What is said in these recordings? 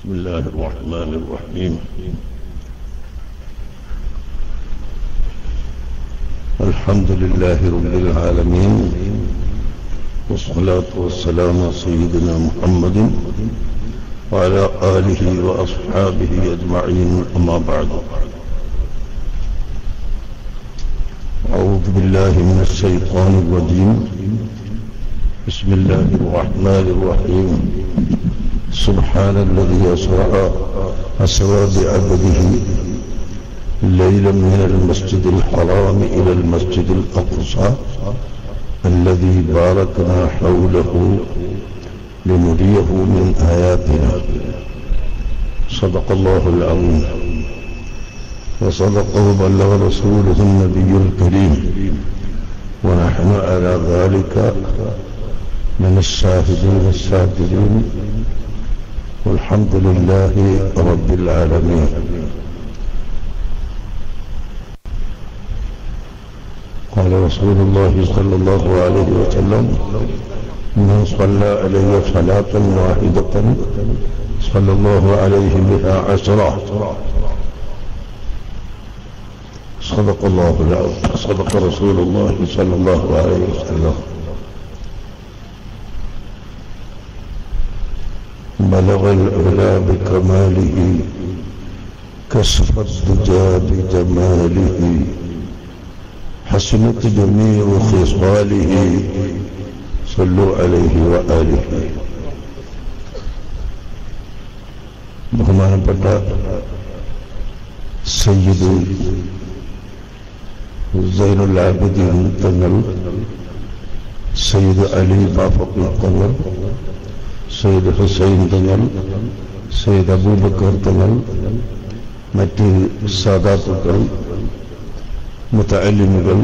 بسم الله الرحمن الرحيم الحمد لله رب العالمين والصلاة والسلام على سيدنا محمد وعلى آله وأصحابه أجمعين أما بعد أعوذ بالله من الشيطان الرجيم بسم الله الرحمن الرحيم سبحان الذي أسرى أسرى بعبده ليلا من المسجد الحرام إلى المسجد الأقصى الذي باركنا حوله لنريه من آياتنا صدق الله العظيم وصدق وبلغ رسوله النبي الكريم ونحن على ذلك من الشاهدين الشاكرين والحمد لله رب العالمين قال رسول الله صلى الله عليه وسلم من صلى علي صلاة واحدة صلى الله عليه بها عشرة صدق الله العظيم صدق رسول الله صلى الله عليه وسلم بلغ العلا بكماله كشف الدجى بجماله حسنت جميع خصاله صلوا عليه وآله ബഹുമാനപ്പെട്ട സയ്യിദ് സൈനുൽ ആബിദീൻ തങ്ങൾ സയ്യിദ് അലി ബാഫക്കി തങ്ങൾ സയ്യിദ് ഹുസൈൻ തങ്ങൾ സയ്യിദ് അബൂബക്കർ തങ്ങൾ മറ്റ് സാദാത്തുക്കൾ മുത്തല്ലിമുകൾ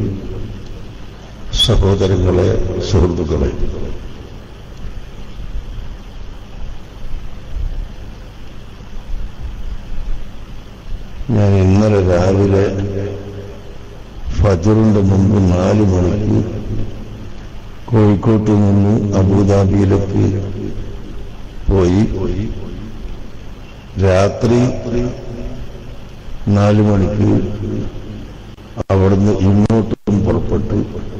സഹോദരങ്ങളെ സുഹൃത്തുക്കളെ ഞാൻ ഇന്നലെ രാവിലെ ഫജറിന്റെ മുമ്പ് നാല് മണിക്ക് കോഴിക്കോട്ട് നിന്ന് അബുദാബിയിലേക്ക് പോയി രാത്രി നാല് മണിക്ക് അവിടുന്ന് ഇങ്ങോട്ടും പുറപ്പെട്ടു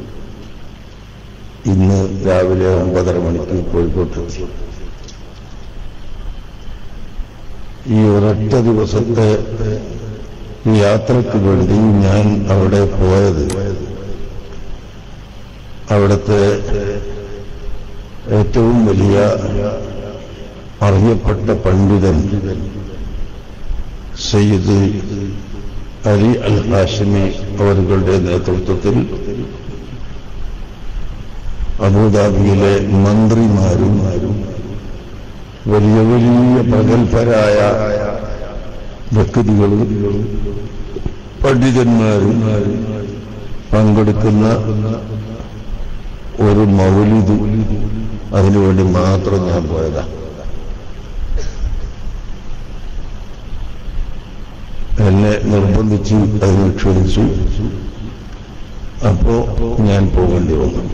ഇന്ന് രാവിലെ ഒമ്പതര മണിക്ക് കോഴിക്കോട്ട് ഈ ഒരൊറ്റ ദിവസത്തെ ഈ യാത്രയ്ക്ക് വേണ്ടി ഞാൻ അവിടെ പോയത് അവിടുത്തെ ഏറ്റവും വലിയ അറിയപ്പെട്ട പണ്ഡിതൻ സയ്യിദ് അലി അൽ ഹാഷിമി അവരുടെ നേതൃത്വത്തിൽ അബുദാബിയിലെ മന്ത്രിമാരും വലിയ വലിയ പ്രഗത്ഭരായ വ്യക്തികളും പണ്ഡിതന്മാരും പങ്കെടുക്കുന്ന ഒരു മൗലിദ് അതിനുവേണ്ടി മാത്രം ഞാൻ പോയതാ എന്നെ നിർബന്ധിച്ച് അതിന് ക്ഷണിച്ചു അപ്പോ ഞാൻ പോകേണ്ടി വന്നു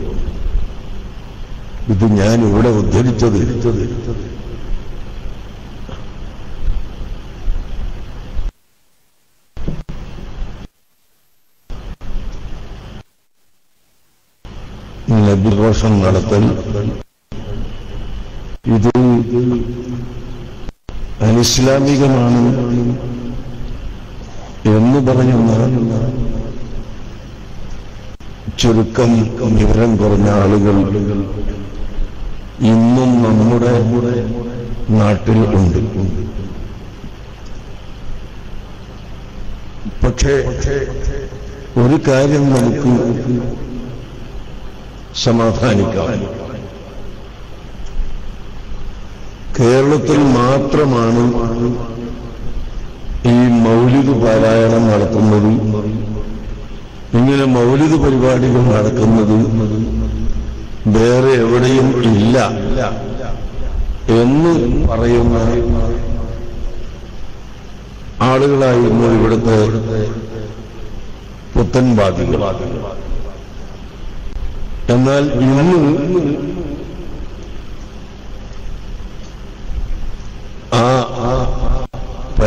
ഇത് ഞാൻ ഇവിടെ ഉദ്ധരിച്ചത് നബിദോഷം നടത്തൽ ഇത് അനിസ്ലാമികമാണ് എന്ന് പറയുന്ന ചുരുക്കം വിവരം കുറഞ്ഞ ആളുകൾ ഇന്നും നമ്മുടെ നാട്ടിൽ ഉണ്ട് പക്ഷേ ഒരു കാര്യം നമുക്ക് സമാധാനിക്കാം കേരളത്തിൽ മാത്രമാണ് ഈ മൗലിക പാരായണം നടത്തുന്നത് ഇങ്ങനെ മൗലിക പരിപാടികൾ നടക്കുന്നത് വേറെ എവിടെയും ഇല്ല എന്ന് പറയുന്ന ആളുകളായിരുന്നു ഇവിടുത്തെ പുത്തൻവാദികൾ എന്നാൽ ഇന്ന് ആ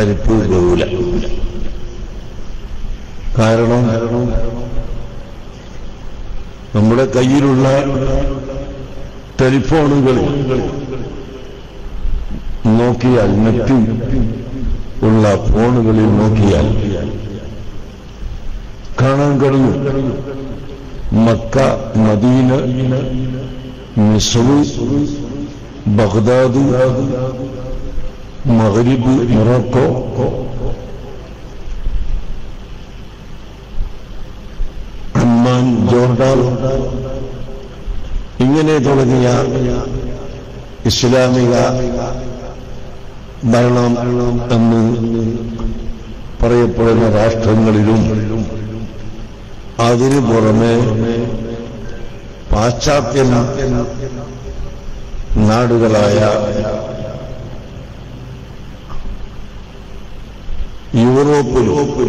പരിപ്പ് വേവൂല കാരണം നമ്മുടെ കയ്യിലുള്ള ടെലിഫോണുകൾ നോക്കിയാൽ നെറ്റ് ഉള്ള ഫോണുകളിൽ നോക്കിയാൽ കാണാൻ കഴിയും Mecca Medina Misr Baghdad Maghrib Morocco Amman Jordan ഇങ്ങനെ തുടങ്ങിയ ഇസ്ലാമിക ഭരണം എന്ന് പറയപ്പെടുന്ന രാഷ്ട്രങ്ങളിലും അതിനു പുറമെ പാശ്ചാത്യ നാടുകളായ യൂറോപ്പിലും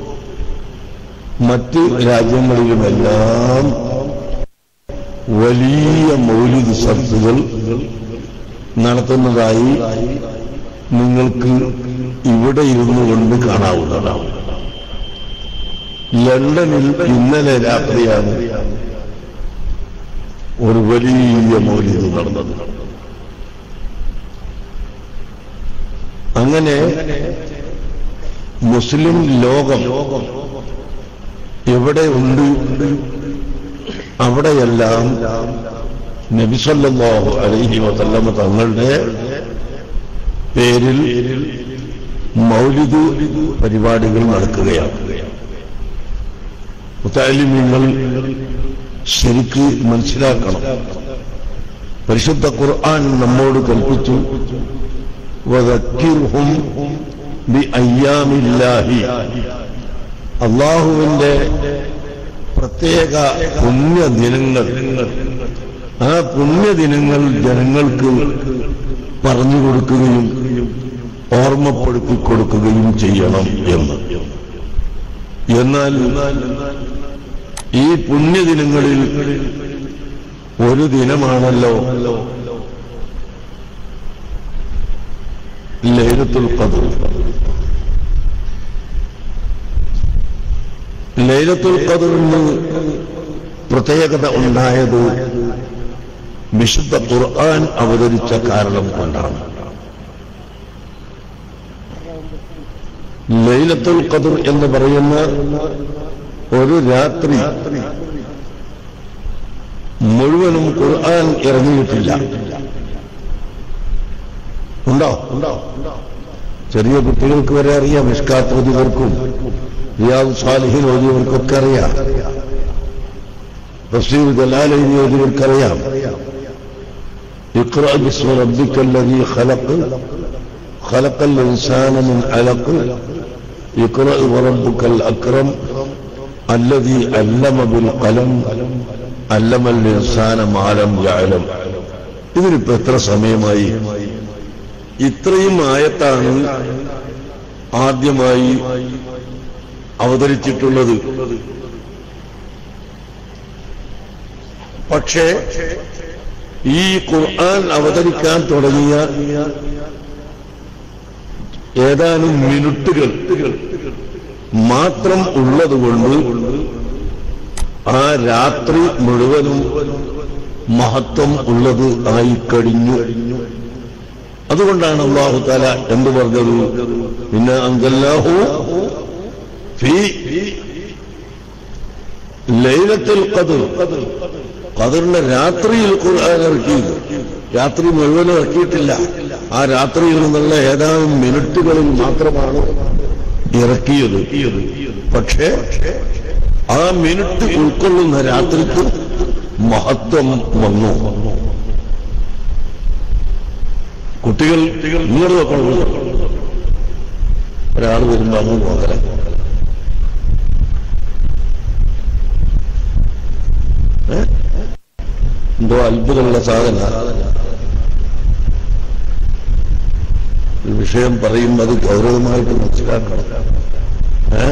മറ്റ് രാജ്യങ്ങളിലുമെല്ലാം വലിയ മൗലിക സദസ്സുകൾ നടത്തുന്നതായി നിങ്ങൾക്ക് ഇവിടെ ഇരുന്നു കൊണ്ട് കാണാവുന്നതാണ് ലണ്ടനിൽ ഇന്നലെ രാത്രിയാണ് ഒരു വലിയ മൗലിക നടന്നത് അങ്ങനെ മുസ്ലിം ലോകം എവിടെ ഉണ്ട് അവിടെയെല്ലാം നബിസല്ലാഹു അലൈഹി വസല്ലമ തങ്ങളുടെ പേരിൽ മൗലിദ് പരിപാടികൾ നടക്കുകയാണ് മുത്താലിമ്യങ്ങൾ ശരിക്ക് മനസ്സിലാക്കണം പരിശുദ്ധ ഖുർആൻ നമ്മോട് കൽപ്പിച്ചു വദക്കിർഹും ബി അയ്യാമില്ലാഹി അള്ളാഹുവിന്റെ പ്രത്യേക പുണ്യദിനങ്ങൾ ആ പുണ്യദിനങ്ങൾ ജനങ്ങൾക്ക് പറഞ്ഞു കൊടുക്കുകയും ഓർമ്മപ്പെടുത്തി കൊടുക്കുകയും ചെയ്യണം എന്ന് എന്നാൽ ഈ പുണ്യദിനങ്ങളിൽ ഒരു ദിനമാണല്ലോ ലൈലത്തുൽ ഖദർ ലൈലത്തുൽ ഖദറിന് പ്രത്യേകത ഉണ്ടായത് വിശുദ്ധ ഖുർആൻ അവതരിച്ച കാരണം കൊണ്ടാണ് ലൈലത്തുൽ ഖദർ എന്ന് പറയുന്ന ഒരു രാത്രി മുഴുവനും ഖുർആൻ ഇറങ്ങിയിട്ടില്ല ഉണ്ടോ ചെറിയ കുട്ടികൾക്ക് വരെ അറിയാം ഇഷ്കാത്ത് ഓതിയവർക്കും റിയാദ് സാലിഹിൻ ഓതിയവർക്കൊക്കെ അറിയാം തഫ്സീർ ജലാലൈനി ഓതിയവർക്കറിയാം اقرأ باسم ربك الذي خلق خلق الإنسان من علق اقرأ وربك الأكرم الذي علم بالقلم علم الإنسان ما لم يعلم ഇതിനിപ്പോ എത്ര സമയമായി ഇത്രയും ആയത്താണ് ആദ്യമായി അവതരിച്ചിട്ടുള്ളത് പക്ഷേ ഈ ഖുർആൻ അവതരിക്കാൻ തുടങ്ങിയ ഏതാനും മിനിറ്റുകൾ മാത്രം ഉള്ളതുകൊണ്ട് ആ രാത്രി മുഴുവനും മഹത്വം ഉള്ളത് ആയിക്കഴിഞ്ഞു അതുകൊണ്ടാണ് അള്ളാഹു താല എന്ത് പറഞ്ഞത് പിന്നെ അങ്കല്ലാഹു ഫീ ലൈലത്തുൽ ഖദർ ഖദറിന്റെ രാത്രിയിൽ ഖുർആൻ ഇറക്കിയത് രാത്രി മുഴുവനും ഇറക്കിയിട്ടില്ല ആ രാത്രിയിൽ നിന്നുള്ള ഏതാനും മിനിറ്റുകളിൽ മാത്രമാണ് ഇറക്കിയത് പക്ഷേ ആ മിനിറ്റ് ഉൾക്കൊള്ളുന്ന രാത്രിക്ക് മഹത്വം വന്നു കുട്ടികൾ ഇങ്ങോട്ട് നോക്കണം ഒരാൾ വരുമ്പോ അങ്ങ് പോകല എന്തോ അത്ഭുതമുള്ള സാധന ഒരു വിഷയം പറയുമ്പോൾ അത് ഗൗരവമായിട്ട് മനസ്സിലാക്കണം ഏ?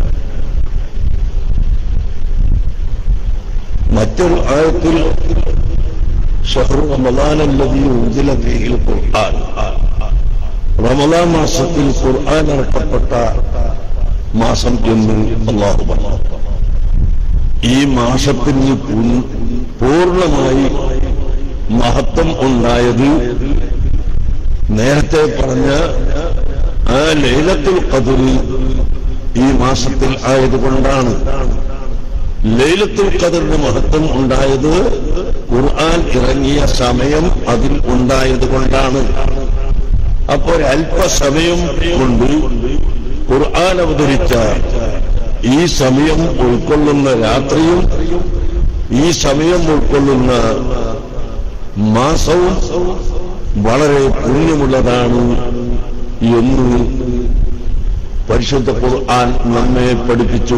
മറ്റൊരു ആയത്തിൽ ഷഹ്റു റമദാൻ الذي أنزل فيه القرآن റമദാൻ മാസത്തിൽ ഖുർആൻ ഇറക്കപ്പെട്ട മാസം എന്ന് അള്ളാഹു പറഞ്ഞു ഈ മാസത്തിന് പൂ- പൂർണ്ണമായി മഹത്വം ഉണ്ടായത് നേരത്തെ പറഞ്ഞ ആ ലൈലത്തുൽ ഖദർ ഈ മാസത്തിൽ ആയതുകൊണ്ടാണ് ലൈലത്തുൽ ഖദറിന് മഹത്വം ഉണ്ടായത് ഖുർആൻ ഇറങ്ങിയ സമയം അതിൽ ഉണ്ടായത് കൊണ്ടാണ് അപ്പോൾ ഒരല്പസമയം കൊണ്ട് ഖുർആൻ അവതരിച്ച ഈ സമയം ഉൾക്കൊള്ളുന്ന രാത്രിയും ഈ സമയം ഉൾക്കൊള്ളുന്ന മാസവും വളരെ പുണ്യമുള്ളതാണ് എന്ന് പരിശുദ്ധ ഖുർആൻ നമ്മെ പഠിപ്പിച്ചു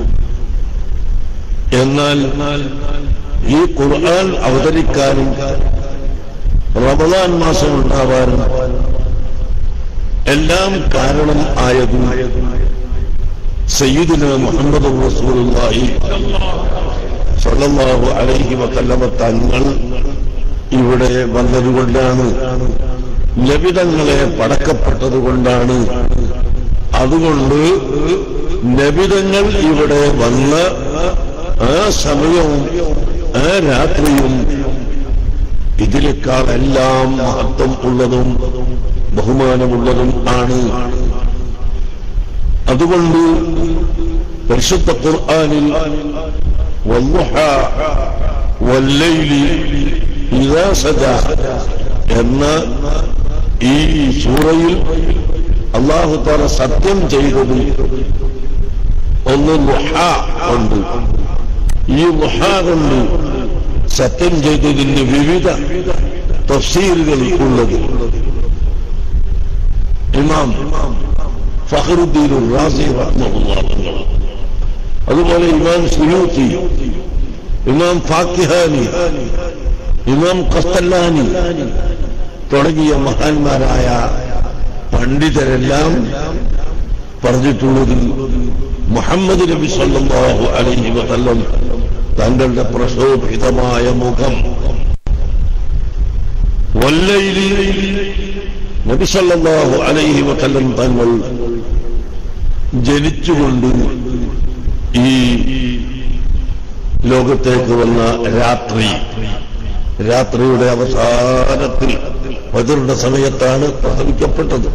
എന്നാൽ ഈ ഖുർആൻ അവതരിക്കാനും റമദാൻ മാസം ഉണ്ടാവാനും എല്ലാം കാരണം ആയതും സയ്യിദുന മുഹമ്മദ് റസൂലുള്ളാഹി സ്വല്ലല്ലാഹു അലൈഹി വസല്ലമ തങ്ങൾ ഇവിടെ വന്നതുകൊണ്ടാണ് ലഭിതങ്ങളെ പടക്കപ്പെട്ടതുകൊണ്ടാണ് അതുകൊണ്ട് നബിതങ്ങൾ ഇവിടെ വന്ന ആ സമയവും ആ രാത്രിയും ഇതിനേക്കാളെല്ലാം മഹത്വം ഉള്ളതും ബഹുമാനമുള്ളതും ആണ് അതുകൊണ്ട് പരിശുദ്ധ ഖുർആനിൽ വല്ലുഹ വല്ലൈലി ഇദാ സജാ എന്ന ഈ സൂറയിൽ അള്ളാഹു താല സത്യം ചെയ്തത് ഒന്ന് ലുഹ കൊണ്ട് ഈ ലുഹ കൊണ്ട് സത്യം ചെയ്തതിന് വിവിധ തഫ്സീലുകൾ ഉള്ളത് ഇമാം ഫഹറുദ്ദീൻ റാസി റഹ്മഹുല്ലാഹ് തങ്ങൾ അതുപോലെ ഇമാം സുയൂത്തി ഇമാം ഫാക്കിഹാനി ഇമാം കസ്തല്ലാനി തുടങ്ങിയ മഹാന്മാരായ പണ്ഡിതരെല്ലാം പറഞ്ഞിട്ടുള്ളത് മുഹമ്മദ് നബി സല്ലല്ലാഹു അലൈഹി വസല്ലം തങ്ങളുടെ പ്രശോഭിതമായ മുഖം വല്ലയിലി നബി സല്ലല്ലാഹു അലൈഹി വസല്ലം തങ്ങൾ ജനിച്ചുകൊണ്ട് ഈ ലോകത്തേക്ക് വന്ന രാത്രി രാത്രിയുടെ അവസാനത്തിൽ വജറുടെ സമയത്താണ് പ്രസവിക്കപ്പെട്ടത്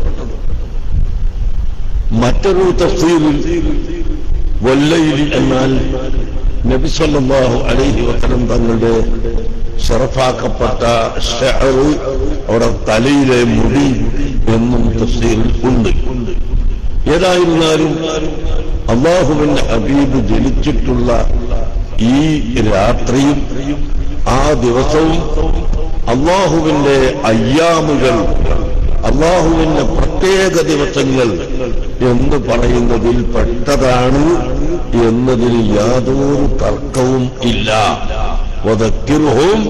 മറ്റൊരു തഫ്സീലിൽ വല്ലയിൽ എന്നാൽ നബി സല്ലല്ലാഹു അലൈഹി വസല്ലം തങ്ങളുടെ ഷറഫാക്കപ്പെട്ട ഷഹറ് അവിടെ തലയിലെ മുടി എന്നും തഫ്സീലിൽ ഉണ്ട് ഏതായിരുന്നാലും അള്ളാഹുവിന്റെ ഹബീബ് ജനിച്ചിട്ടുള്ള ഈ രാത്രിയും ആ ദിവസവും അള്ളാഹുവിന്റെ അയ്യാമുകൾ അള്ളാഹുവിന്റെ പ്രത്യേക ദിവസങ്ങൾ എന്ന് പറയുന്നതിൽ പെട്ടതാണ് എന്നതിൽ യാതൊരു തർക്കവും ഇല്ല വതക്കിറുഹും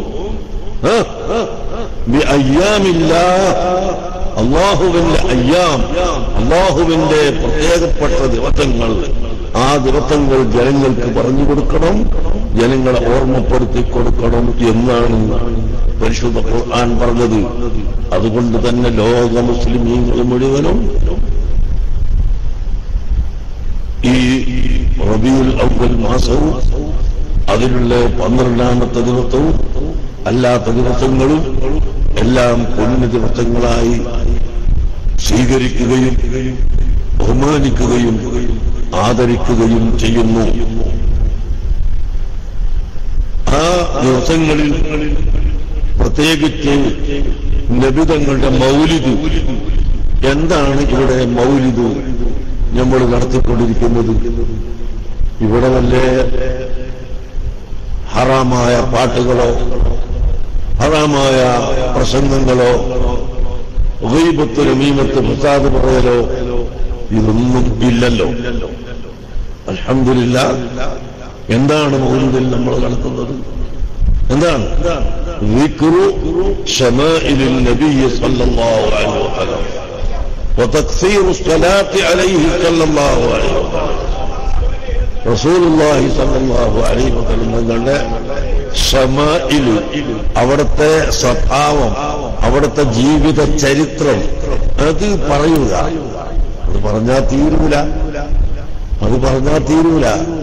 അയ്യാമില്ല അള്ളാഹുവിന്റെ അയ്യാം അള്ളാഹുവിന്റെ പ്രത്യേകപ്പെട്ട ദിവസങ്ങൾ ആ ദിവസങ്ങൾ ജനങ്ങൾക്ക് പറഞ്ഞു കൊടുക്കണം ജനങ്ങളെ ഓർമ്മപ്പെടുത്തി കൊടുക്കണം എന്നാണ് പരിശുദ്ധ ഖുർആൻ പറഞ്ഞത് അതുകൊണ്ട് തന്നെ ലോക മുസ്ലിമീങ്ങൾ മുഴുവനും ഈ റബിയുൽ അവൽ മാസവും അതിലുള്ള പന്ത്രണ്ടാമത്തെ ദിവസവും അല്ലാത്ത ദിവസങ്ങളും എല്ലാം പുണ്യ ദിവസങ്ങളായി സ്വീകരിക്കുകയും ബഹുമാനിക്കുകയും ആദരിക്കുകയും ചെയ്യുന്നു ആ ദിവസങ്ങളിൽ പ്രത്യേകിച്ച് നബിതങ്ങളുടെ മൗലിദ് എന്താണ് ഇവിടെ മൗലിദ് നമ്മൾ നടത്തിക്കൊണ്ടിരിക്കുന്നത് ഇവിടെ വല്ല ഹറാമായ പാട്ടുകളോ ഹറാമായ പ്രസംഗങ്ങളോ ഗൈബത്ത് രമീമത്ത് പ്രസാദ് പറയലോ ഇതൊന്നും ഇല്ലല്ലോ അൽഹംദുലില്ല എന്താണ് മൗലിദിൽ നമ്മൾ നടത്തുന്നത് എന്താണ് ذكر شمائل النبي صلى الله عليه وسلم وتكثير الصلاة عليه صلى الله عليه وسلم റസൂലുള്ളാഹി സ്വല്ലല്ലാഹു അലൈഹി വസല്ലം തങ്ങളുടെ ഷമായില് അവിടുത്തെ സ്വഭാവം അവിടുത്തെ ജീവിത ചരിത്രം അത് പറയുക അത് പറഞ്ഞാൽ തീരൂല അത് പറഞ്ഞാൽ തീരൂല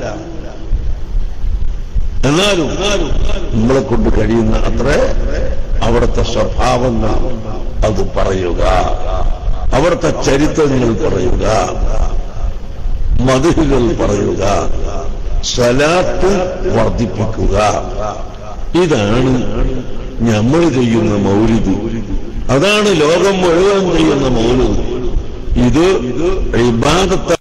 എന്നാലും നമ്മളെ കൊണ്ട് കഴിയുന്ന അത്ര അവിടുത്തെ സ്വഭാവങ്ങൾ അത് പറയുക അവിടുത്തെ ചരിത്രങ്ങൾ പറയുക മതിലുകൾ പറയുക സലാത്ത് വർദ്ധിപ്പിക്കുക ഇതാണ് നമ്മൾ ചെയ്യുന്ന മൗലിദ് അതാണ് ലോകം മുഴുവൻ ചെയ്യുന്ന മൗലിദ് ഇത് ഇബാദത്താണ്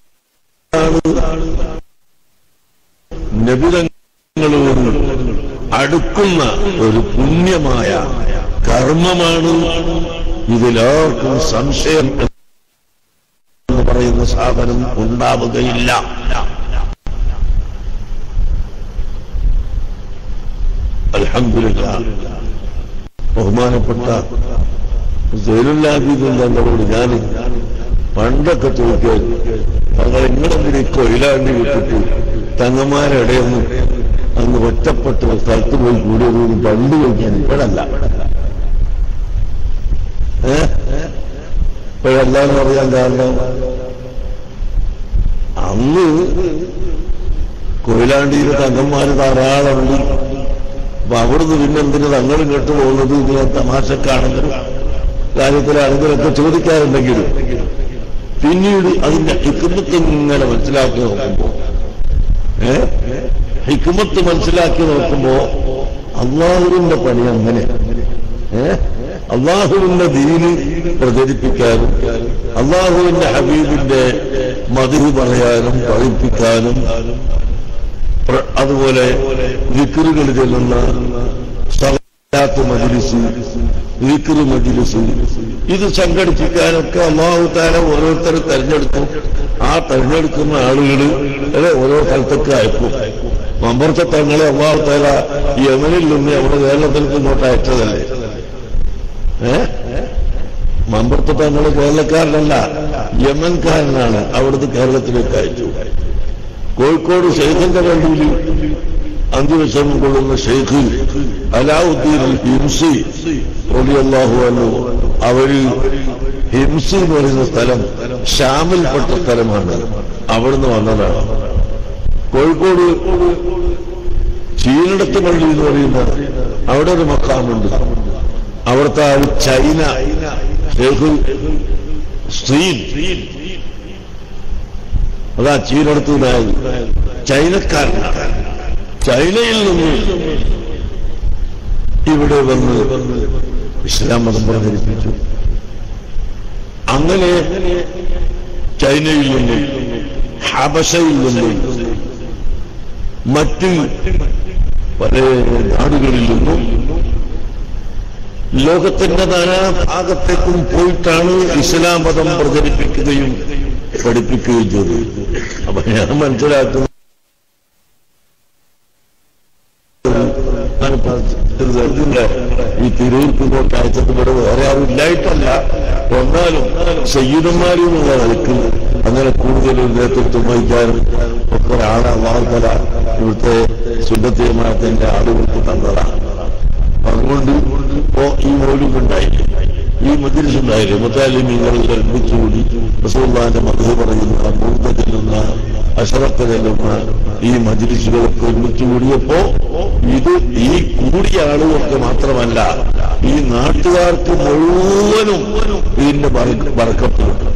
നബിതങ്ങളോട് അടുക്കുന്ന ഒരു പുണ്യമായ കർമ്മമാണ് ഇതിലാർക്കും സംശയം എന്ന് പറയുന്ന സാധനം ഉണ്ടാവുകയില്ല അൽഹംദുലില്ല ബഹുമാനപ്പെട്ട ജയിലുല്ലാബീദുള്ളവരോട് ഞാൻ പണ്ടൊക്കെ ചോദിക്കാൻ തങ്ങൾ ഇങ്ങനെ കൊയിലാണ്ടി വിട്ടിട്ട് തങ്ങന്മാരെ ഇടയൊന്നും അങ്ങ് ഒറ്റപ്പെട്ട ഒരു സ്ഥലത്ത് പോയി കൂടിയത് പണ്ട് ചോദിക്കാൻ ഇപ്പോഴല്ല ഏ ഇപ്പോഴല്ല എന്ന് പറയാൻ കാരണം അന്ന് കൊയിലാണ്ടിയിൽ തങ്ങന്മാര് ധാരാളമുണ്ട് അപ്പൊ അവിടുന്ന് പിന്നെ എന്തിനു തങ്ങളും കേട്ടു പോകുന്നത് ഇങ്ങനെ തമാശക്കാണെങ്കിലും കാര്യത്തിലാണെങ്കിലൊക്കെ ചോദിക്കാറുണ്ടെങ്കിലും പിന്നീട് അതിന്റെ ഹിക്കുമത്ത് ഇങ്ങനെ മനസ്സിലാക്കി നോക്കുമ്പോ ഏ ഹിക്കുമത്ത് മനസ്സിലാക്കി നോക്കുമ്പോ അള്ളാഹുവിന്റെ പണി അങ്ങനെ ഏ അള്ളാഹുവിന്റെ ദീന് പ്രചരിപ്പിക്കാനും അള്ളാഹുവിന്റെ ഹബീബിന്റെ മതിവ് പറയാനും പഠിപ്പിക്കാനും പ്ര- അതുപോലെ വിക്രുകൾ ചെല്ലുന്ന സലാത്ത് മജിലിസ് വിക്രു മജിലിസ് ഇത് സംഘടിപ്പിക്കാനൊക്കെ അള്ളാഹു താല ഓരോരുത്തർ തെരഞ്ഞെടുത്തു ആ തെരഞ്ഞെടുക്കുന്ന ആളുകൾ അല്ലെ ഓരോ സ്ഥലത്തേക്ക് അയക്കും മമ്പർത്തെ തങ്ങളെ അള്ളാഹു താല യമനിൽ നിന്ന് അവിടെ കേരളത്തിലേക്ക് ഇങ്ങോട്ട് അയച്ചതല്ലേ ഏ മമ്പർത്തെ തങ്ങള് കേരളക്കാരനല്ല യമൻകാരനാണ് അവിടുന്ന് കേരളത്തിലേക്ക് അയച്ചു കോഴിക്കോട് ഷെയ്ഖിന്റെ പള്ളിയിൽ അന്ത്യവിശ്രമം കൊള്ളുന്ന ഷെയ്ഖ് അലാവുദ്ദീൻ അൽ ഹിംസി റളിയല്ലാഹു അൻഹു അവര് ഹിംസി എന്ന് പറയുന്ന സ്ഥലം ഷാമിൽപ്പെട്ട സ്ഥലമാണ് അവിടുന്ന് വന്നതാണ് കോഴിക്കോട് ചീനടത്ത് പള്ളി എന്ന് പറയുന്ന അവിടെ ഒരു മക്കാമുണ്ട് അവിടുത്തെ ആ ഒരു ചൈന ഷെയ്ഖ് സ്ത്രീൻ അതാ ചീനടത്തുണ്ടായത് ചൈനക്കാരനാണ് ചൈനയിൽ നിന്ന് ഇവിടെ വന്ന് ഇസ്ലാം മതം പ്രചരിപ്പിച്ചു അങ്ങനെ ചൈനയിൽ നിന്നും ഹബശയിൽ നിന്നും മറ്റ് പല നാടുകളിൽ നിന്നും ലോകത്തിന്റെ നാനാ ഭാഗത്തേക്കും പോയിട്ടാണ് ഇസ്ലാം മതം പ്രചരിപ്പിക്കുകയും പഠിപ്പിക്കുകയും ചെയ്തത് അപ്പൊ ഞാൻ മനസ്സിലാക്കുന്നത് ഈ തിരൂർക്കിങ്ങോട്ട് അയച്ചത് ഇവിടെ വേറെ ആരും ഇല്ലായിട്ടല്ല എന്നാലും സയ്യിദന്മാരും ഉള്ള നിലക്ക് അങ്ങനെ കൂടുതൽ നേതൃത്വം വഹിക്കാനും ഒക്കെ ഒരാളെ വാർത്തല ഇവിടുത്തെ സുന്നത്തിയമാനത്തിന്റെ ആളുകൾക്ക് തന്നതാണ് അതുകൊണ്ട് ഇപ്പോ ഈ മൗലിക്കുണ്ടായി ഈ മജിലിസ് ഉണ്ടായില്ലേ മുത്താലിമീങ്ങൾ ഒരുമിച്ചുകൂടി റസൂള്ളാന്റെ മധു പറയുന്ന മൂർത്ത ചെല്ലുന്ന അഷറത്ത് ചെല്ലുന്ന ഈ മജിലിസുകളൊക്കെ ഒരുമിച്ച് കൂടിയപ്പോ ഇത് ഈ കൂടിയ ആളുകൾക്ക് മാത്രമല്ല ഈ നാട്ടുകാർക്ക് മുഴുവനും ഇതിന്റെ വറക്കപ്പെടും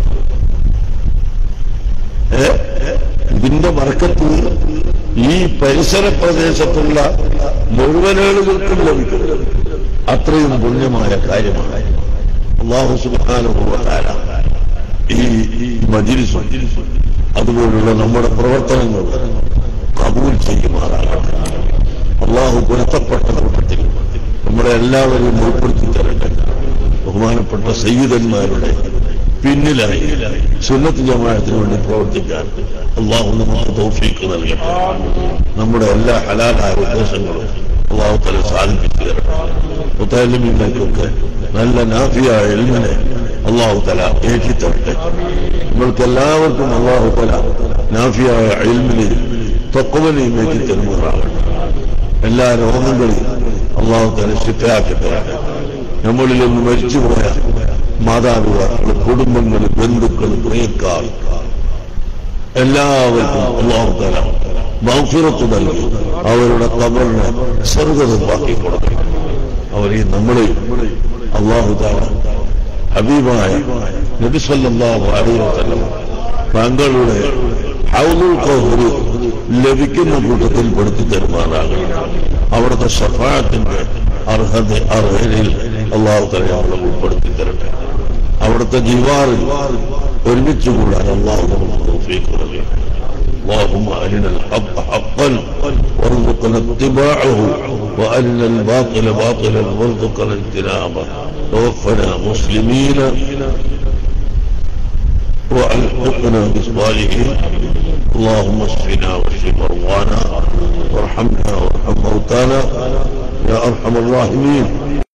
ഏ ഇതിന്റെ വർക്കത്ത് ഈ പരിസര പ്രദേശത്തുള്ള മുഴുവൻ ആളുകൾക്കും ലഭിക്കും അത്രയും പുണ്യമായ കാര്യമാണ് അള്ളാഹു സുബാനുഭവത്താല ഈ മജിലിസും അതുപോലുള്ള നമ്മുടെ പ്രവർത്തനങ്ങൾ കബൂൽ ചെയ്യുമാറാകട്ടെ അള്ളാഹു പൊരുത്തപ്പെട്ട കൂട്ടത്തിൽ നമ്മളെ എല്ലാവരെയും ഉൾപ്പെടുത്തി തരട്ടെ ബഹുമാനപ്പെട്ട സയ്യിദന്മാരുടെ പിന്നിലായി സുന്നത്ത് ജമാഅത്തിന് വേണ്ടി പ്രവർത്തിക്കാൻ അള്ളാഹു നമുക്ക് തൗഫീക്ക് നൽകട്ടെ നമ്മുടെ എല്ലാ ഹലാലായ ഉദ്ദേശങ്ങളും അള്ളാഹു തല സാധിപ്പിച്ചു തരട്ടെ മുത്താലിമിങ്ങൾക്കൊക്കെ നല്ല നാഫിയായ എൽമിനെ അള്ളാഹു തല ഏറ്റിത്തരട്ടെ നമ്മൾക്ക് എല്ലാവർക്കും അള്ളാഹു തല നാഫിയായ എൽമിനെയും തക്കവനെയും ഏറ്റിത്തരുമാറാകട്ടെ എല്ലാ രോഗങ്ങളും അള്ളാഹു തന്നെ ശിഫയാക്കട്ടെ നമ്മളിൽ നിന്ന് മരിച്ചുപോയ മാതാപിതാക്കൾ കുടുംബങ്ങൾ ബന്ധുക്കൾ പ്രിയക്കാർ എല്ലാവർക്കും അള്ളാഹു തല മൗഫിറത്ത് നൽകി അവരുടെ കബറിനെ സ്വർഗതമാക്കി കൊടുക്കണം അവരെ നമ്മളെ അള്ളാഹു താല ഹബീബായ നബിസല്ലാഹു അലൈവല്ല താങ്കളുടെ ഹൗലുൽ കൗഹർ ലഭിക്കുന്ന കൂട്ടത്തിൽ പെടുത്തി തരുമാറാകണം അവിടുത്തെ ഷഫാത്തിന്റെ അർഹത അർഹതയിൽ അള്ളാഹു തല നമ്മളെ ഉൾപ്പെടുത്തി തരട്ടെ അവിടുത്തെ ജീവാറിൽ ഒരുമിച്ച് കൂടാൻ അള്ളാഹു നമുക്ക് തൗഫീഖ് നൽകണം اللهم أرنا الحق حقا وارزقنا اتباعه وأرنا الباطل باطلا وارزقنا اجتنابه توفنا مسلمين وألحقنا بالصالحين اللهم اشفنا واشف مرضانا وارحمنا وارحم موتانا يا أرحم الراحمين